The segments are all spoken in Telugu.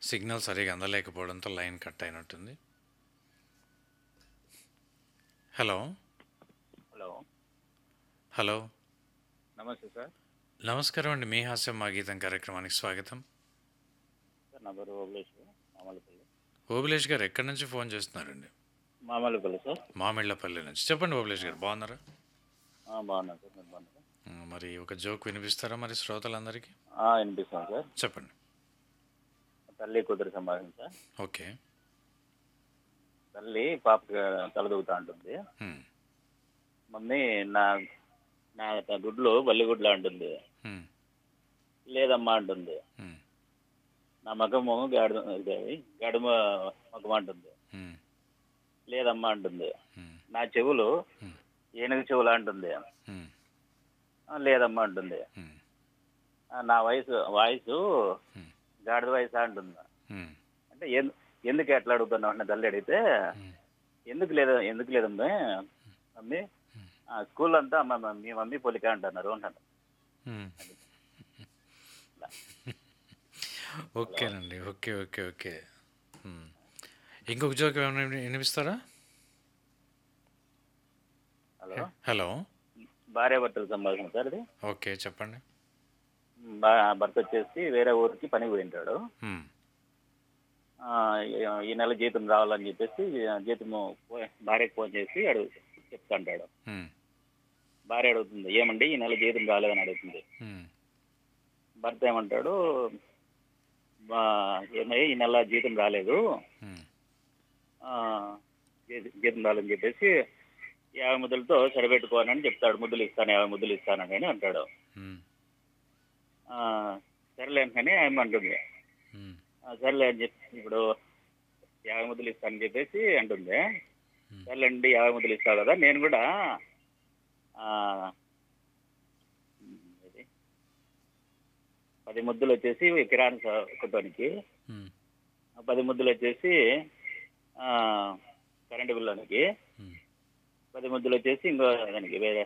సిగ్నల్ సరిగా అందలేకపోవడంతో లైన్ కట్ అయినట్టుంది హలో హలో హలో నమస్తే సార్ నమస్కారం అండి మీ హాస్యం మా గీతం కార్యక్రమానికి స్వాగతం సార్ నా పేరు ఓబులేష్ మామల్లపల్లి ఓబులేష్ గారు ఎక్కడి నుంచి ఫోన్ చేస్తున్నారండి మామల్లపల్లి సార్ మామిళ్ళపల్లి నుంచి చెప్పండి ఓబులేష్ గారు బాగున్నారా ఆ, బాగున్నాను సార్ మీరు బాగున్నారా ఉమ్, మరి ఒక జోక్ వినిపిస్తారా మరి శ్రోతలందరికీ ఆ, వినిపిస్తాను సార్ చెప్పండి తల్లి కూతురు సంభాషణ సార్ ఓకే తల్లి పాపకి తలదూగుతా ఉంటుంది ఉమ్, మమ్మీ నా నా గుడ్లు బల్లి గుడ్లు అంటుంది ఉమ్, లేదమ్మా అంటుంది ఉమ్, నా మగము గాడు ఇది గడుమ మగం అంటుంది ఉమ్, లేదమ్మా అంటుంది ఉమ్, నా చెవులు ఉమ్, ఏనుగు చెవులు అంటుంది ఉమ్, ఆ, లేదమ్మా అంటుంది ఉమ్, ఆ, నా వయసు వాయిస్ ఉమ్, గాడిద వయసు అంటుంది ఉమ్, అంటే ఎందు ఎందుకు ఎట్లా అడుగుతున్నావు అంటే తల్లి అడిగితే ఉమ్. ఎందుకు లేదు ఎందుకు లేదమ్మా మమ్మీ ఆ, స్కూల్ అంతా మా మా- మీ మమ్మీ పోలిక అంటున్నారు అంటాను మ్మ్. ఓకేనండి ఓకే ఓకే ఓకే మ్మ్. ఇంకొక జోక్ ఏమైనా విని- వినిపిస్తారా హలో హలో భార్య భర్తల సంభాషణ సార్ ఇది ఓకే చెప్పండి బా- భర్త వచ్చేసి వేరే ఊరికి పనికి పోయింటాడు మ్మ్. ఆ, ఈ- ఈ నెల జీతం రావాలని చెప్పేసి జీతము పో- భార్యకు ఫోన్ చేసి అడుగు చెప్తాంటాడు మ్మ్. భార్య అడుగుతుంది ఏమండి ఈ నెల జీతం రాలేదని అడుగుతుంది మ్మ్. భర్త ఏమంటాడు "బా- ఏమయ్య ఈ నెల జీతం రాలేదు మ్మ్. ఆ, జీ- జీతం రాలని చెప్పేసి యాభై ముద్దులతో సరిపెట్టుకోనని చెప్తాడు ముద్దులు ఇస్తాను యాభై ముద్దులు ఇస్తానని అని అంటాడు మ్మ్. ఆ, సరేలే అని ఆమె అంటుంది మ్మ్. ఆ, సరేలే అని చెప్పి ఇప్పుడు యాభై ముద్దులు ఇస్తానని చెప్పేసి అంటుంది సరేలేండి యాభై ముద్దులు ఇస్తావు కదా నేను కూడా ఆ, ఇది, పది ముద్దులు వచ్చేసి కిరాణా సా- కొట్టానికి మ్మ్. ఆ పది ముద్దులు వచ్చేసి ఆ, కరెంటు బిల్లునికి మ్మ్. పది ముద్దులు వచ్చేసి ఇంకో దానికి వేరే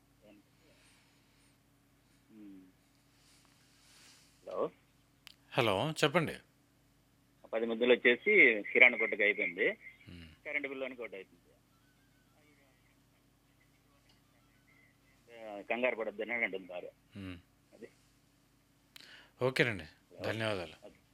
ఉమ్. హలో హలో చెప్పండి పది ముద్దులు వచ్చేసి కిరాణా కొట్టుకు అయిపోయింది మ్మ్. కరెంటు బిల్లు అని కొట్టు అయిపోయింది ఆ, కంగారు పడద్దని అంటుంది భార్య మ్మ్. అది ఓకేనండి ధన్యవాదాలు అది